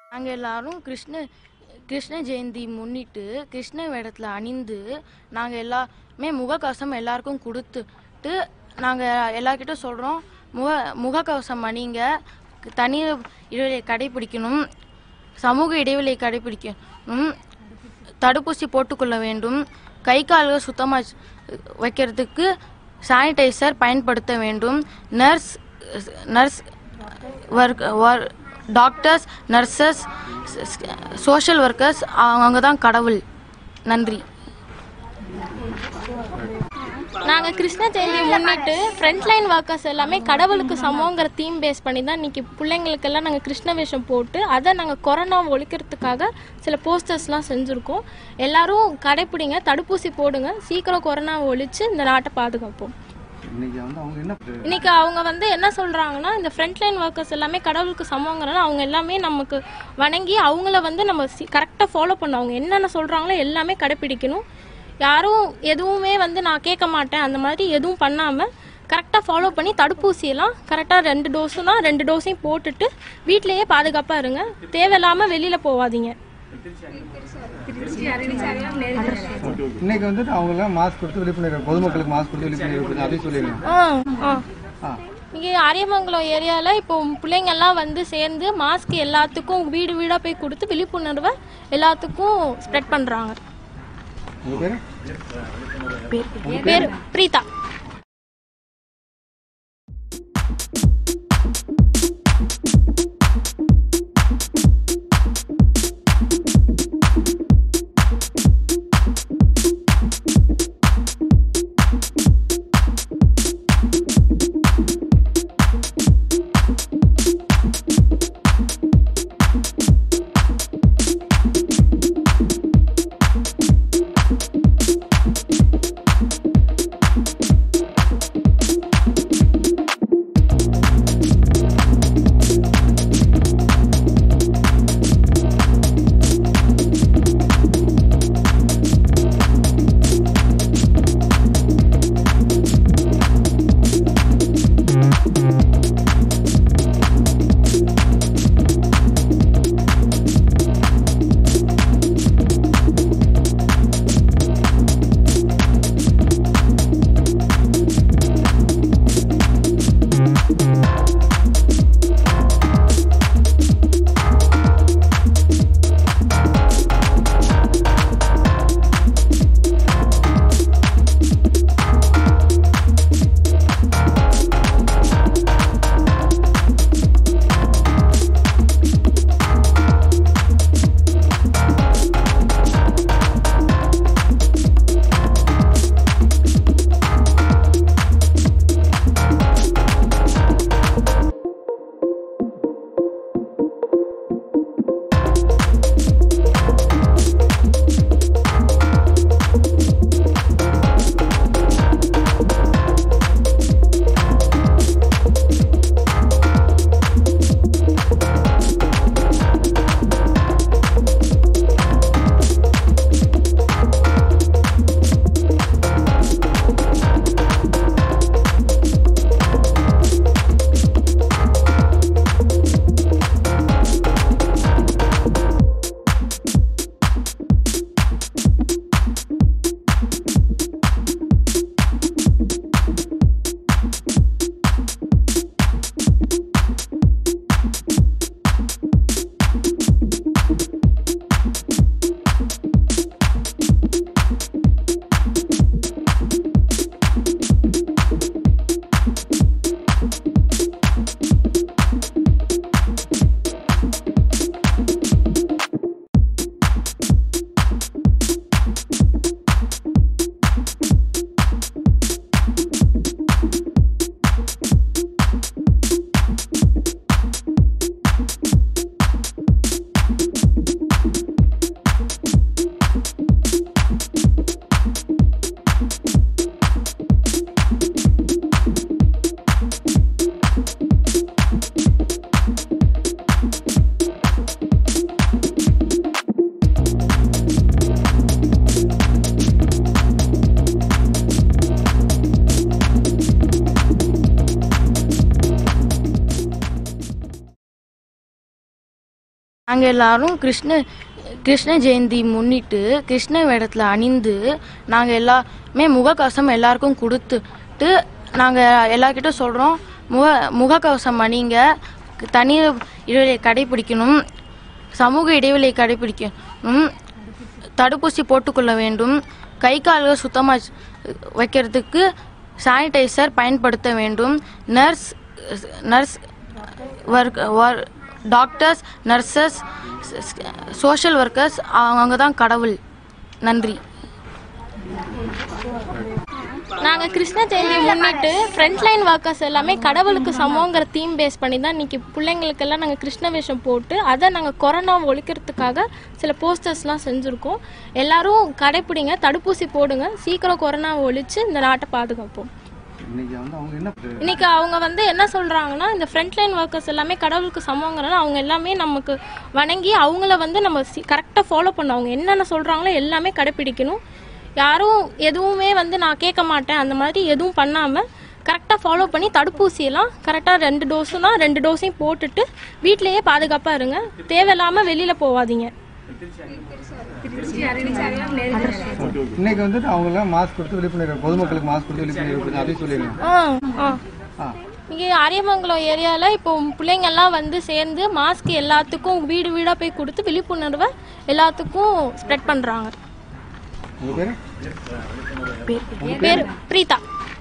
நாங்கள் எல்லாரும் கிருஷ்ண கிருஷ்ண ஜெயந்தி முன்னிட்டு கிருஷ்ண வேடத்தில் அணிந்து நாங்கள் எல்லாமே முகக்கவசம் எல்லாருக்கும் கொடுத்துட்டு நாங்கள் எல்லார்கிட்ட சொல்கிறோம் முக முகக்கவசம் அணிங்க தனி இடைவெளியை கடைபிடிக்கணும் சமூக இடைவெளியை கடைபிடிக்கணும் தடுப்பூசி போட்டுக்கொள்ள வேண்டும் கை கால்கள் சுத்தமாக வைக்கிறதுக்கு சானிடைசர் பயன்படுத்த வேண்டும் nurse nurse work or doctors nurses social workers அவங்க தான் கடவுள் நன்றி நாங்கள் கிருஷ்ண ஜெயந்தி முன்னிட்டு ஃப்ரண்ட் லைன் ஒர்க்கர்ஸ் எல்லாமே கடவுளுக்கு சமங்கிற தீம் பேஸ் பண்ணி தான் இன்னைக்கு பிள்ளைங்களுக்கெல்லாம் நாங்கள் கிருஷ்ண வேஷம் போட்டு அதை நாங்கள் கொரோனா ஒழிக்கிறதுக்காக சில போஸ்டர்ஸ்லாம் செஞ்சுருக்கோம் எல்லாரும் கடைப்பிடிங்க தடுப்பூசி போடுங்க சீக்கிரம் கொரோனாவை ஒழிச்சு இந்த நாட்டை பாதுகாப்போம் இன்னைக்கு வந்து அவங்க என்ன இன்னைக்கு அவங்க வந்து என்ன சொல்றாங்கன்னா இந்த ஃப்ரண்ட் லைன் ஒர்க்கர்ஸ் எல்லாமே கடவுளுக்கு சமங்கிறனால அவங்க எல்லாமே நமக்கு வணங்கி அவங்கள வந்து நம்ம கரெக்டாக ஃபாலோ பண்ணணும் அவங்க என்னென்ன சொல்றாங்களோ எல்லாமே கடைப்பிடிக்கணும் யாரும் எதுவுமே வந்து நான் கேட்க மாட்டேன் அந்த மாதிரி எதுவும் பண்ணாமல் கரெக்டாக ஃபாலோ பண்ணி தடுப்பூசியெல்லாம் கரெக்டாக ரெண்டு டோஸுனா ரெண்டு டோஸையும் போட்டுட்டு வீட்டிலேயே பாதுகாப்பாக இருங்க தேவையில்லாமல் வெளியில் போகாதீங்க இன்னைக்கு வந்துட்டு அவங்க எல்லாம் மாஸ்க் கொடுத்து விழிப்புணர்வு பொதுமக்களுக்கு மாஸ்க் கொடுத்து விழிப்புணர்வு கொடுத்து அதையும் சொல்லிடுங்க ஆ ஆ ஆ இங்கே அரியமங்கலம் ஏரியாவில் இப்போ பிள்ளைங்க எல்லாம் வந்து சேர்ந்து மாஸ்க் எல்லாத்துக்கும் வீடு வீடாக போய் கொடுத்து விழிப்புணர்வை எல்லாத்துக்கும் ஸ்ப்ரெட் பண்ணுறாங்க உங்க பேரு பேர் பிரீதா நாங்கள் எல்லாரும் கிருஷ்ண கிருஷ்ண ஜெயந்தி முன்னிட்டு கிருஷ்ண வேடத்தில் அணிந்து நாங்கள் எல்லாமே முகக்கவசம் எல்லாருக்கும் கொடுத்துட்டு நாங்கள் எல்லார்கிட்ட சொல்கிறோம் முக முகக்கவசம் அணிங்க தனி இடைவெளியை கடைபிடிக்கணும் சமூக இடைவெளியை கடைபிடிக்கணும் தடுப்பூசி போட்டுக்கொள்ள வேண்டும் கை கால்கள் சுத்தமாக வைக்கிறதுக்கு சானிடைசர் பயன்படுத்த வேண்டும் nurse nurse work or doctors nurses social workers அவங்க தான் கடவுள் நன்றி நாங்க கிருஷ்ண ஜெயந்தி முன்னிட்டு ஃப்ரண்ட் லைன் ஒர்க்கர்ஸ் எல்லாமே கடவுளுக்கு சமங்கிற தீம் பேஸ் பண்ணி தான் இன்னைக்கு பிள்ளைங்களுக்கெல்லாம் நாங்கள் கிருஷ்ண வேஷம் போட்டு அதை நாங்கள் கொரோனாவை ஒழிக்கிறதுக்காக சில போஸ்டர்ஸ்லாம் செஞ்சுருக்கோம் எல்லாரும் கடைப்பிடிங்க தடுப்பூசி போடுங்க சீக்கிரம் கொரோனாவை ஒழிச்சு இந்த நாட்டை பாதுகாப்போம் இன்னைக்கு வந்து அவங்க என்ன இன்னைக்கு அவங்க வந்து என்ன சொல்றாங்கன்னா இந்த ஃப்ரண்ட் லைன் ஒர்க்கர்ஸ் எல்லாமே கடவுளுக்கு சமங்கிறனால அவங்க எல்லாமே நமக்கு வணங்கி அவங்கள வந்து நம்ம கரெக்டாக ஃபாலோ பண்ணணும் அவங்க என்னென்ன சொல்றாங்களோ எல்லாமே கடைப்பிடிக்கணும் யாரும் எதுவுமே வந்து நான் கேட்க மாட்டேன் அந்த மாதிரி எதுவும் பண்ணாமல் கரெக்டாக ஃபாலோ பண்ணி தடுப்பூசியெல்லாம் கரெக்டாக ரெண்டு டோஸுனா ரெண்டு டோஸையும் போட்டுட்டு வீட்டிலேயே பாதுகாப்பாக இருங்க தேவையில்லாமல் வெளியில் போகாதீங்க இன்னைக்கு வந்துட்டு அவங்க எல்லாம் மாஸ்க் கொடுத்து விழிப்புணர்வு பொதுமக்களுக்கு மாஸ்க் கொடுத்து விழிப்புணர்வு கொடுத்து அதையும் சொல்லிடுங்க ஆ ஆ ஆ இங்கே அரியமங்கலம் ஏரியாவில் இப்போ பிள்ளைங்க எல்லாம் வந்து சேர்ந்து மாஸ்க் எல்லாத்துக்கும் வீடு வீடாக போய் கொடுத்து விழிப்புணர்வை எல்லாத்துக்கும் ஸ்ப்ரெட் பண்ணுறாங்க உங்க பேரு பேர் பிரீதா